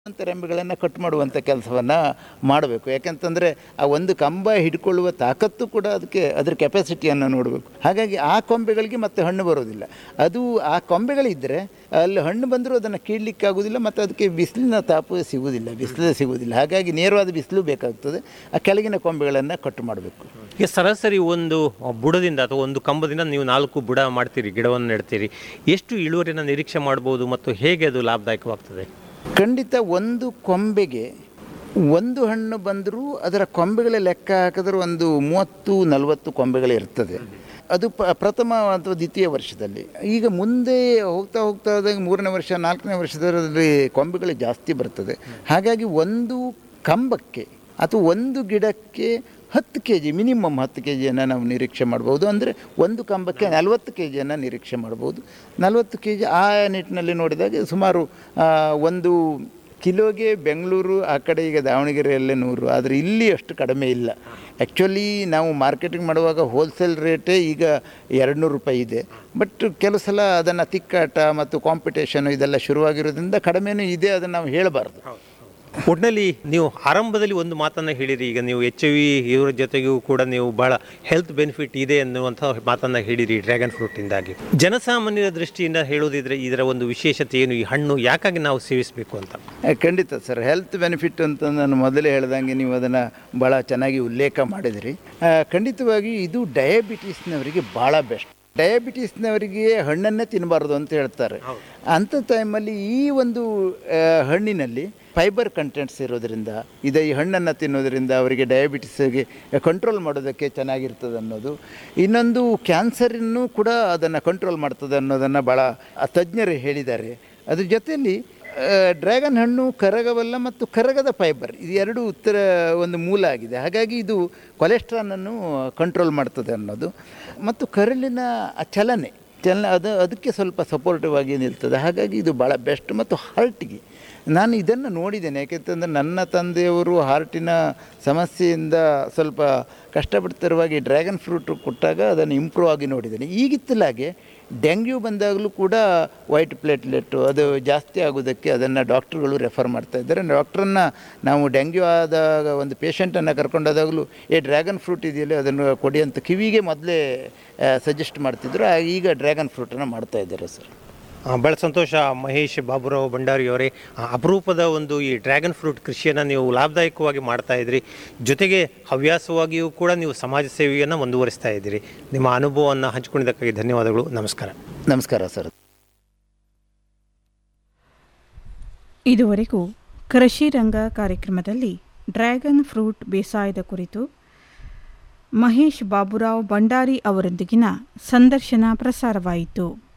ಅಂತ ರೆಂಬೆಗಳನ್ನು ಕಟ್ ಮಾಡುವಂಥ ಕೆಲಸವನ್ನು ಮಾಡಬೇಕು ಯಾಕಂತಂದರೆ ಆ ಒಂದು ಕಂಬ ಹಿಡ್ಕೊಳ್ಳುವ ತಾಕತ್ತು ಕೂಡ ಅದಕ್ಕೆ ಅದರ ಕೆಪಾಸಿಟಿಯನ್ನು ನೋಡಬೇಕು ಹಾಗಾಗಿ ಆ ಕೊಂಬೆಗಳಿಗೆ ಮತ್ತೆ ಹಣ್ಣು ಬರೋದಿಲ್ಲ ಅದು ಆ ಕೊಂಬೆಗಳಿದ್ದರೆ ಅಲ್ಲಿ ಹಣ್ಣು ಬಂದರೂ ಅದನ್ನು ಕೀಳಲಿಕ್ಕೆ ಆಗೋದಿಲ್ಲ ಮತ್ತು ಅದಕ್ಕೆ ಬಿಸಿಲಿನ ತಾಪ ಸಿಗುವುದಿಲ್ಲ ಬಿಸಿಲು ಸಿಗುವುದಿಲ್ಲ ಹಾಗಾಗಿ ನೇರವಾದ ಬಿಸಿಲು ಬೇಕಾಗ್ತದೆ ಆ ಕೆಳಗಿನ ಕೊಂಬೆಗಳನ್ನು ಕಟ್ ಮಾಡಬೇಕು ಈಗ ಸರಾಸರಿ ಒಂದು ಬುಡದಿಂದ ಅಥವಾ ಒಂದು ಕಂಬದಿಂದ ನೀವು ನಾಲ್ಕು ಬುಡ ಮಾಡ್ತೀರಿ ಗಿಡವನ್ನು ನೆಡ್ತೀರಿ ಎಷ್ಟು ಇಳುವರಿನ ನಿರೀಕ್ಷೆ ಮಾಡ್ಬೋದು ಮತ್ತು ಹೇಗೆ ಅದು ಲಾಭದಾಯಕವಾಗ್ತದೆ ಖಂಡಿತ ಒಂದು ಕೊಂಬೆಗೆ ಒಂದು ಹಣ್ಣು ಬಂದರೂ ಅದರ ಕೊಂಬೆಗಳ ಲೆಕ್ಕ ಹಾಕಿದ್ರೆ ಒಂದು ಮೂವತ್ತು ನಲವತ್ತು ಕೊಂಬೆಗಳು ಇರ್ತದೆ ಅದು ಪ ಪ್ರಥಮ ಅಥವಾ ದ್ವಿತೀಯ ವರ್ಷದಲ್ಲಿ ಈಗ ಮುಂದೆ ಹೋಗ್ತಾ ಹೋಗ್ತಾ ಹೋದಾಗ ಮೂರನೇ ವರ್ಷ ನಾಲ್ಕನೇ ವರ್ಷದಲ್ಲಿ ಕೊಂಬೆಗಳು ಜಾಸ್ತಿ ಬರ್ತದೆ ಹಾಗಾಗಿ ಒಂದು ಕಂಬಕ್ಕೆ ಅಥವಾ ಒಂದು ಗಿಡಕ್ಕೆ ಹತ್ತು ಕೆ ಜಿ ಮಿನಿಮಮ್ ಹತ್ತು ಕೆ ಜಿಯನ್ನು ನಾವು ನಿರೀಕ್ಷೆ ಮಾಡ್ಬೋದು ಅಂದರೆ ಒಂದು ಕಂಬಕ್ಕೆ ನಲವತ್ತು ಕೆ ಜಿಯನ್ನು ನಿರೀಕ್ಷೆ ಮಾಡ್ಬೋದು ನಲವತ್ತು ಕೆ ಜಿ ಆ ನಿಟ್ಟಿನಲ್ಲಿ ನೋಡಿದಾಗ ಸುಮಾರು ಆ, ಒಂದು ಕಿಲೋಗೆ ಬೆಂಗಳೂರು ಆ ಕಡೆ ಈಗ ದಾವಣಗೆರೆಯಲ್ಲೇ ನೂರು ಆದರೆ ಇಲ್ಲಿ ಅಷ್ಟು ಕಡಿಮೆ ಇಲ್ಲ ಆ್ಯಕ್ಚುಲಿ ನಾವು ಮಾರ್ಕೆಟಿಂಗ್ ಮಾಡುವಾಗ ಹೋಲ್ಸೇಲ್ ರೇಟೇ ಈಗ ಎರಡು ನೂರು ರೂಪಾಯಿ ಇದೆ ಬಟ್ ಕೆಲವು ಸಲ ಅದನ್ನು ತಿಕ್ಕಾಟ ಮತ್ತು ಕಾಂಪಿಟೇಷನು ಇದೆಲ್ಲ ಶುರುವಾಗಿರೋದ್ರಿಂದ ಕಡಿಮೆನೂ ಇದೆ ಅದನ್ನು ನಾವು ಹೇಳಬಾರ್ದು ಒಟ್ಟಿನಲ್ಲಿ ನೀವು ಆರಂಭದಲ್ಲಿ ಒಂದು ಮಾತನ್ನು ಹೇಳಿರಿ ಈಗ ನೀವು ಎಚ್ ಐ ವಿ ಇವರ ಜೊತೆಗೂ ಕೂಡ ನೀವು ಬಹಳ ಹೆಲ್ತ್ ಬೆನಿಫಿಟ್ ಇದೆ ಅನ್ನುವಂಥ ಮಾತನ್ನು ಹೇಳಿರಿ ಡ್ರ್ಯಾಗನ್ ಫ್ರೂಟಿಂದಾಗಿ ಜನಸಾಮಾನ್ಯರ ದೃಷ್ಟಿಯಿಂದ ಹೇಳೋದಿದ್ರೆ ಇದರ ಒಂದು ವಿಶೇಷತೆ ಏನು ಈ ಹಣ್ಣು ಯಾಕಾಗಿ ನಾವು ಸೇವಿಸಬೇಕು ಅಂತ ಆ, ಖಂಡಿತ ಸರ್ ಹೆಲ್ತ್ ಬೆನಿಫಿಟ್ ಅಂತ ನಾನು ಮೊದಲೇ ಹೇಳ್ದಂಗೆ ನೀವು ಅದನ್ನು ಭಾಳ ಚೆನ್ನಾಗಿ ಉಲ್ಲೇಖ ಮಾಡಿದಿರಿ ಆ, ಖಂಡಿತವಾಗಿ ಇದು ಡಯಾಬಿಟೀಸ್ನವರಿಗೆ ಭಾಳ ಬೆಸ್ಟ್ ಡಯಾಬಿಟೀಸ್ನವರಿಗೆ ಹಣ್ಣನ್ನೇ ತಿನ್ನಬಾರ್ದು ಅಂತ ಹೇಳ್ತಾರೆ ಅಂಥ ಟೈಮಲ್ಲಿ ಈ ಒಂದು ಆ, ಹಣ್ಣಿನಲ್ಲಿ ಫೈಬರ್ ಕಂಟೆಂಟ್ಸ್ ಇರೋದ್ರಿಂದ ಇದು ಈ ಹಣ್ಣನ್ನು ತಿನ್ನೋದ್ರಿಂದ ಅವರಿಗೆ ಡಯಾಬಿಟಿಸ್ಗೆ ಕಂಟ್ರೋಲ್ ಮಾಡೋದಕ್ಕೆ ಚೆನ್ನಾಗಿರ್ತದೆ ಅನ್ನೋದು ಇನ್ನೊಂದು ಕ್ಯಾನ್ಸರನ್ನು ಕೂಡ ಅದನ್ನು ಕಂಟ್ರೋಲ್ ಮಾಡ್ತದೆ ಅನ್ನೋದನ್ನು ಭಾಳ ಆ ತಜ್ಞರು ಹೇಳಿದ್ದಾರೆ ಅದ್ರ ಜೊತೆಯಲ್ಲಿ ಡ್ರ್ಯಾಗನ್ ಹಣ್ಣು ಕರಗವಲ್ಲ ಮತ್ತು ಕರಗದ ಫೈಬರ್ ಇದು ಎರಡು ಉತ್ತರ ಒಂದು ಮೂಲ ಆಗಿದೆ ಹಾಗಾಗಿ ಇದು ಕೊಲೆಸ್ಟ್ರಾಲನ್ನು ಕಂಟ್ರೋಲ್ ಮಾಡ್ತದೆ ಅನ್ನೋದು ಮತ್ತು ಕರಳಿನ ಆ ಚಲನೆ ಚಲನೆ ಅದು ಅದಕ್ಕೆ ಸ್ವಲ್ಪ ಸಪೋರ್ಟಿವ್ ಆಗಿ ನಿಲ್ತದೆ ಹಾಗಾಗಿ ಇದು ಭಾಳ ಬೆಸ್ಟ್ ಮತ್ತು ಹಾರ್ಟಿಗೆ ನಾನು ಇದನ್ನು ನೋಡಿದ್ದೇನೆ ಯಾಕೆಂತಂದರೆ ನನ್ನ ತಂದೆಯವರು ಹಾರ್ಟಿನ ಸಮಸ್ಯೆಯಿಂದ ಸ್ವಲ್ಪ ಕಷ್ಟಪಡ್ತಿರುವಾಗ ಈ ಡ್ರ್ಯಾಗನ್ ಫ್ರೂಟ್ ಕೊಟ್ಟಾಗ ಅದನ್ನು ಇಂಪ್ರೂವ್ ಆಗಿ ನೋಡಿದ್ದೇನೆ ಈಗಿತ್ತಲಾಗೆ ಡೆಂಗ್ಯೂ ಬಂದಾಗಲೂ ಕೂಡ ವೈಟ್ ಪ್ಲೇಟ್ಲೆಟ್ಟು ಅದು ಜಾಸ್ತಿ ಆಗೋದಕ್ಕೆ ಅದನ್ನು ಡಾಕ್ಟ್ರುಗಳು ರೆಫರ್ ಮಾಡ್ತಾ ಇದ್ದಾರೆ ಡಾಕ್ಟ್ರನ್ನ ನಾವು ಡೆಂಗ್ಯೂ ಆದಾಗ ಒಂದು ಪೇಷಂಟನ್ನು ಕರ್ಕೊಂಡೋದಾಗಲೂ ಏ ಡ್ರ್ಯಾಗನ್ ಫ್ರೂಟ್ ಇದೆಯಲ್ಲ ಅದನ್ನು ಕೊಡಿ ಅಂತ ಕಿವಿಗೆ ಮೊದಲೇ ಸಜೆಸ್ಟ್ ಮಾಡ್ತಿದ್ರು ಆ, ಈಗ ಡ್ರ್ಯಾಗನ್ ಫ್ರೂಟನ್ನು ಮಾಡ್ತಾ ಇದ್ದಾರೆ ಸರ್ ಆ, ಬಹಳ ಸಂತೋಷ ಮಹೇಶ್ ಬಾಬುರಾವ್ ಭಂಡಾರಿ ಅವರೇ ಆ, ಅಪರೂಪದ ಒಂದು ಈ ಡ್ರ್ಯಾಗನ್ ಫ್ರೂಟ್ ಕೃಷಿಯನ್ನು ನೀವು ಲಾಭದಾಯಕವಾಗಿ ಮಾಡ್ತಾ ಇದ್ರಿ ಜೊತೆಗೆ ಹವ್ಯಾಸವಾಗಿಯೂ ಕೂಡ ನೀವು ಸಮಾಜ ಸೇವೆಯನ್ನು ಮುಂದುವರಿಸ್ತಾ ಇದ್ದೀರಿ ನಿಮ್ಮ ಅನುಭವವನ್ನು ಹಂಚಿಕೊಂಡಿದ್ದಕ್ಕಾಗಿ ಧನ್ಯವಾದಗಳು ನಮಸ್ಕಾರ ನಮಸ್ಕಾರ ಸರ್ ಇದುವರೆಗೂ ಕೃಷಿ ರಂಗ ಕಾರ್ಯಕ್ರಮದಲ್ಲಿ ಡ್ರ್ಯಾಗನ್ ಫ್ರೂಟ್ ಬೇಸಾಯದ ಕುರಿತು ಮಹೇಶ್ ಬಾಬುರಾವ್ ಭಂಡಾರಿ ಅವರೊಂದಿಗಿನ ಸಂದರ್ಶನ ಪ್ರಸಾರವಾಯಿತು